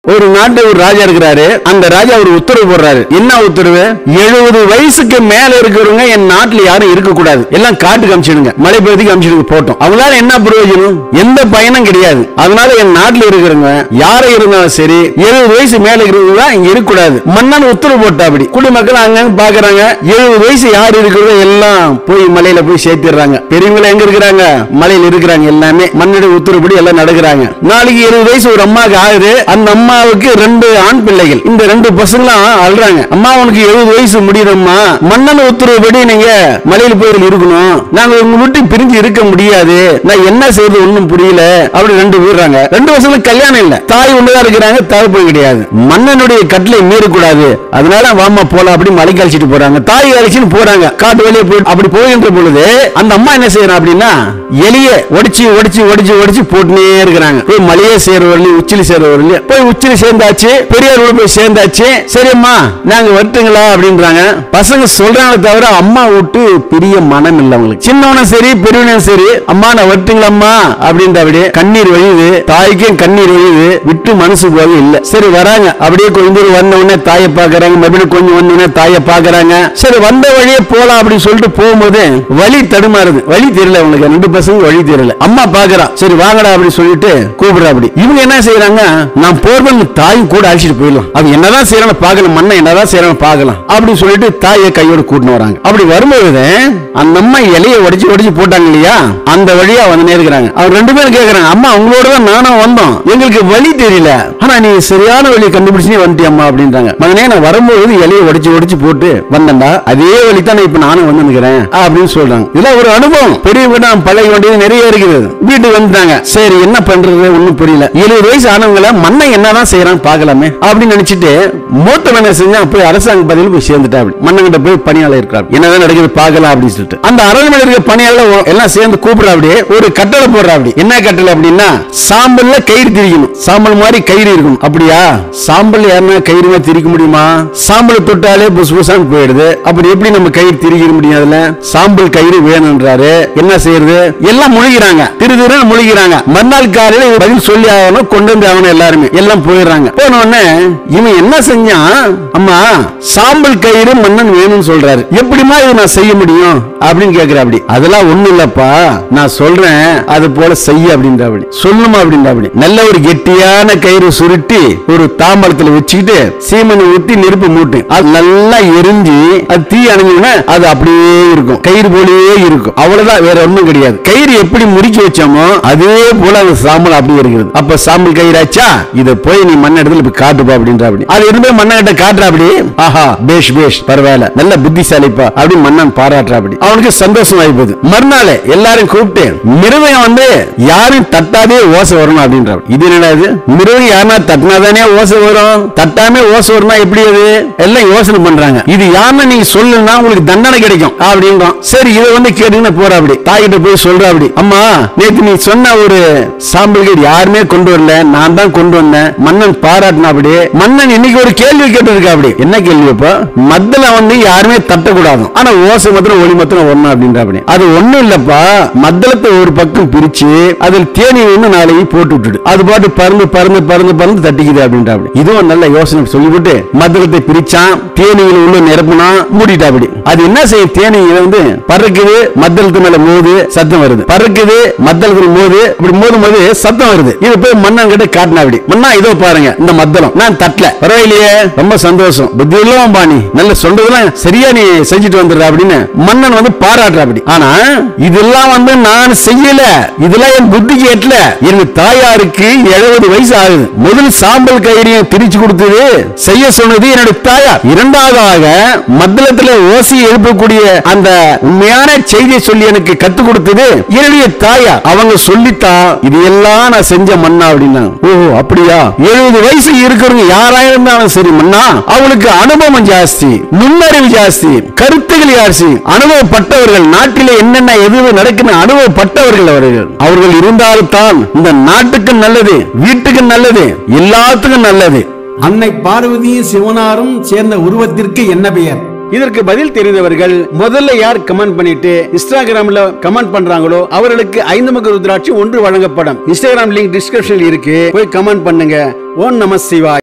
ஒரு நாட்டுல ஒரு ராஜா இருக்கிறாரு அந்த ராஜா ஒரு உத்தரவு போடுறாரு என்ன உத்தரவு எழுபது வயசுக்கு மேல இருக்கிறவங்க என் நாட்டுல யாரும் இருக்க கூடாது எல்லாம் காட்டுக்கு அமிச்சிடுங்க மலை பகுதிக்கு அமிச்சிடுங்க போட்டோம் அவங்களால என்ன பிரயோஜனம் எந்த பயனும் கிடையாது அதனால என் நாட்டுல இருக்கிறவங்க யாரை இருந்தாலும் சரி எழுபது வயசு மேல இருக்கிறவங்க தான் இங்க இருக்க கூடாது மன்னன் உத்தரவு போட்டா அப்படி குடிமக்கள் அங்கங்க பாக்குறாங்க எழுபது வயசு யார் இருக்கிறதோ எல்லாம் போய் மலையில போய் சேர்த்திடுறாங்க பெரியவங்க எங்க இருக்கிறாங்க மலையில இருக்கிறாங்க எல்லாமே மன்னனுடைய உத்தரவுப்படி எல்லாம் நடக்கிறாங்க நாளைக்கு இருபது வயசு ஒரு அம்மாவுக்கு ஆகுது அந்த அம்மாவுக்கு ரெண்டு ஆண் பிள்ளைகள் இந்த ரெண்டு பசங்களும் அழுறாங்க அம்மா உனக்கு எழுபது வயசு முடியுதம்மா மன்னன் உத்தரவுப்படி நீங்க மலையில போய் இருக்கணும் நாங்க உங்க விட்டு பிரிஞ்சு இருக்க முடியாது நான் என்ன செய்யறது ஒண்ணும் புரியல அப்படி ரெண்டு போயிடுறாங்க ரெண்டு வருஷத்துக்கு கல்யாணம் இல்ல தாய் ஒண்ணுதான் இருக்கிறாங்க தகப்பு கிடையாது மன்னனுடைய கட்டளை மீறக்கூடாது அதனால வாமா போலாம் அப்படி மலைக்கு அழைச்சிட்டு போறாங்க தாய் அழைச்சிட்டு போறாங்க காட்டு வழியே போய் அப்படி போகின்ற பொழுது அந்த அம்மா என்ன செய்யறான் அப்படின்னா எலிய ஒடிச்சு ஒடிச்சு ஒடிச்சு ஒடிச்சு போட்டுனே இருக்கிறாங்க போய் மலையே சேர வரலையும் உச்சிலி சேர வரலையும் போய் உச்சிலி சேர்ந்தாச்சு பெரியாரோட போய் சேர்ந்தாச்சு சரிம்மா நாங்க வரட்டுங்களா அப்படின்றாங்க பசங்க சொல்றாங்களே தவிர அம்மா விட்டு பெரிய மனம் இல்ல அவங்களுக்கு சின்னவனும் சரி பெரியவனும் சரி அம்மா நான் வரட்டுங்களாம்மா அப்படின்ற அப்படியே கண்ணீர் வழியுது தாய்க்கும் கண்ணீர் வழியுது விட்டு மனசு போக இல்ல சரி வராங்க அப்படியே கொஞ்சம் தூரம் வந்த உடனே தாயை பாக்குறாங்க மறுபடியும் கொஞ்சம் வந்த உடனே தாயை பாக்குறாங்க சரி வந்த வழியே போலாம் அப்படின்னு சொல்லிட்டு போகும்போது வழி தடுமாறுது வழி தெரியல அவங்களுக்கு ரெண்டு பசங்க வழி தெரியல அம்மா பாக்குறா சரி வாங்கடா அப்படி சொல்லிட்டு கூப்பிடுறா அப்படி இவங்க என்ன செய்யறாங்க நான் போர்வன் தாயும் கூட அழைச்சிட்டு போயிடலாம் அவங்க என்னதான் செய்யறாங்க பார்க்கலாம் மண்ணை என்னதான் செய்யறாங்க பார்க்கலாம் அப்படி சொல்லிட்டு தாயை கையோட கூட்டின்னு வராங்க அப்படி வரும்போது அந்த அம்மா இலைய உடைச்சு உடைச்சு போட்டாங்க இல்லையா அந்த வழியா வந்து இருக்கிறாங்க அவங்க ரெண்டு பேரும் கேக்குறாங்க அம்மா உங்களோட தான் நானும் வந்தோம் எங்களுக்கு வழி தெரியல ஆனா நீ சரியான வழி கண்டுபிடிச்சு நீ வந்துட்டியம்மா அப்படின்றாங்க மகனே நான் வரும்போது இலைய உடைச்சு உடைச்சு போட்டு வந்தேன்டா அதே வழி தான் இப்ப நானும் வந்து நிக்கிறேன் அப்படின்னு சொல்றாங்க இதெல்லாம் ஒரு அனுபவம் பெரிய நான் பழக வேண்டியது நிறைய இருக்குது வீட்டுக்கு வந்துட்டாங்க சரி என்ன பண்றது ஒண்ணும் புரியல எழுபது வயசு ஆனவங்கள மண்ணை என்னதான் செய்யறான் பார்க்கலாமே அப்படின்னு நினைச்சிட்டு மூத்த என்ன செஞ்சா போய் அரசாங்க பதவியில் போய் சேர்ந்துட்டா அப்படி மன்னங்கிட்ட போய் பணியாளர் இருக்கிறார் என்னதான் நடக்குது பார்க்கலாம் அப்படின்னு சொல்லிட்டு அந்த அரண்மனை இருக்க பணியாளர் எல்லாம் சேர்ந்து கூப்பிடுறா அப்படி ஒரு கட்டளை போடுறா அப்படி என்ன கட்டளை அப்படின்னா சாம்பல்ல கயிறு திரிக்கணும் சாம்பல் மாதிரி கயிறு இருக்கணும் அப்படியா சாம்பல் யாருன்னா கயிறு மாதிரி திரிக்க முடியுமா சாம்பல் தொட்டாலே புசு புசான்னு போயிடுது அப்படி எப்படி நம்ம கயிறு திரிக்க முடியும் அதுல சாம்பல் கயிறு வேணும்ன்றாரு என்ன செய்யறது எல்லாம் முழுகிறாங்க திரு திரு முழுகிறாங்க மறுநாள் காலையில இவர் பதில் சொல்லி ஆகணும் கொண்டு வந்து ஆகணும் எல்லாருமே எல்லாம் போயிடுறாங்க போன உடனே இவன் என்ன செஞ்சான் அம்மா சாம்பல் கயிறு மன்னன் வேணும்னு சொல்றாரு எப்படிமா இது நான் செய்ய முடியும் அப்படின்னு கேக்குற அப்படி அதெல்லாம் ஒண்ணு இல்லப்பா நான் சொல்றேன் அது போல செய்ய அப்படின்ற அப்படி சொல்லணுமா அப்படின்ற அப்படி நல்ல ஒரு கெட்டியான கயிறு சுருட்டி ஒரு தாம்பரத்துல வச்சுக்கிட்டு சீமனை ஊத்தி நெருப்பு மூட்டு அது நல்லா எரிஞ்சு அது தீ அணைஞ்சோன்னா அது அப்படியே இருக்கும் கயிறு போலயே இருக்கும் அவ்வளவுதான் வேற ஒண்ணும் கிடையாது கயிறு எப்படி முறுக்கி வச்சோமோ அதே போல அந்த சாம்பல் அப்படியே இருக்கிறது அப்ப சாம்பல் கயிறாச்சா இத போய் நீ மண்ண இடத்துல போய் காட்டுப்பா அப்படின்ற அப்படி அது இருந்து மண்ண கிட்ட காட்டுற அப்படி ஆஹா பேஷ் பேஷ் பரவாயில்ல நல்ல புத்திசாலிப்பா அப்படி மன்னன் பாராட்டுற அப்படி அவனுக்கு சந்தோஷம் ஆயிப்போகுது மறுநாள் எல்லாரும் கூப்பிட்டு மிருதகம் வந்து யாரும் தட்டாதே ஓசை வரணும் அப்படின்ற இது என்னடா இது மிருதகம் யாருன்னா தட்டினாதானே ஓசை வரும் தட்டாம ஓசை வரும்னா எப்படி அது எல்லாம் யோசனை பண்றாங்க இது யாருன்னு நீங்க சொல்லுன்னா உங்களுக்கு தண்டனை கிடைக்கும் அப்படின்றோம் சரி இதை வந்து கேட்டீங்கன்னா போற அப்படி தாய்கிட்ட போய் சொல்ற அப்படி அம்மா நேத்து நீ சொன்ன ஒரு சாம்பல் கயிறு யாருமே கொண்டு வரல நான் தான் கொண்டு வந்தேன் மன்னன் பாராட்டினா அப்படி மன்னன் இன்னைக்கு ஒரு கேள்வி கேட்டிருக்கா அப்படி என்ன கேள்வி இப்போ மத்தல வந்து யாருமே தட்டக்கூடாது ஆனா ஓசை மாத்திரம் ஒளி மாத்திரம் ஒண்ணு அப்படின்ற அப்படி அது ஒண்ணும் இல்லப்பா மத்தளத்தை ஒரு பக்கம் பிரிச்சு அதில் தேனி ஒண்ணு நாளைக்கு போட்டு விட்டுடு அது பாட்டு பறந்து பறந்து பறந்து பறந்து தட்டிக்குது அப்படின்ற அப்படி இதுவும் நல்ல யோசனை சொல்லிவிட்டு மத்தளத்தை பிரிச்சான் தேனிகள் உள்ள நிரப்புனா மூடிட்டா அப்படி அது என்ன செய்யும் தேனிகள் வந்து பறக்குது மத்தளத்து மேல மோது சத்தம் வருது பறக்குது மத்தளத்துல மோது இப்படி மோதும் போது சத்தம் வருது இது போய் மன்னன் கிட்ட காட்டினா அப்படி மன்னா இதோ பாருங்க இந்த மத்தளம் நான் தட்டல பரவாயில்லையே ரொம்ப சந்தோஷம் புத்தி எல்லாம் பாணி நல்ல சொல்றதெல்லாம் சரியா நீ செஞ்சுட்டு வந்துடுற அப்படின்னு மன்னன் வந்து பாராட்டுற அப்படி ஆனா இதெல்லாம் வந்து நான் செய்யல இதெல்லாம் என் புத்திக்கு எட்டல எங்க தாயாருக்கு எழுபது வயசு ஆகுது முதல் சாம்பல் கயிறையும் பிரிச்சு கொடுத்தது செய்ய சொன்னது என்னுடைய தாயார் இரண்டாவதாக மத்தளத்துல ஓசி எழுப்பக்கூடிய அந்த உண்மையான செய்தியை சொல்லி எனக்கு கத்துக் கொடுத்தது என்னுடைய தாயார் அவங்க சொல்லித்தான் இது எல்லாம் நான் செஞ்ச மன்னா அப்படின்னா ஓஹோ அப்படியா எழுபது வயசு இருக்கிறவங்க யாரா இருந்தாலும் சரி மன்னா அவங்களுக்கு அனுபவம் ஜாஸ்தி நுண்ணறிவு ஜாஸ்தி கருத்துகள் ஜாஸ்தி அனுபவப்பட்டவர்கள் நாட்டிலே என்னென்ன எது நடக்குன்னு அனுபவப்பட்டவர்கள் அவர்கள் அவர்கள் இருந்தால்தான் இந்த நாட்டுக்கு நல்லது வீட்டுக்கு நல்லது எல்லாத்துக்கும் நல்லது அன்னை பார்வதியும் சிவனாரும் சேர்ந்த உருவத்திற்கு என்ன பெயர் இதற்கு பதில் தெரிந்தவர்கள் முதல்ல யார் கமெண்ட் பண்ணிட்டு இன்ஸ்டாகிராம்ல கமெண்ட் பண்றாங்களோ அவர்களுக்கு ஐந்து முக ருத்ராட்சி ஒன்று வழங்கப்படும் இன்ஸ்டாகிராம் லிங்க் டிஸ்கிரிப்ஷன்ல இருக்கு போய் கமெண்ட் பண்ணுங்க ஓம் நம சிவாய்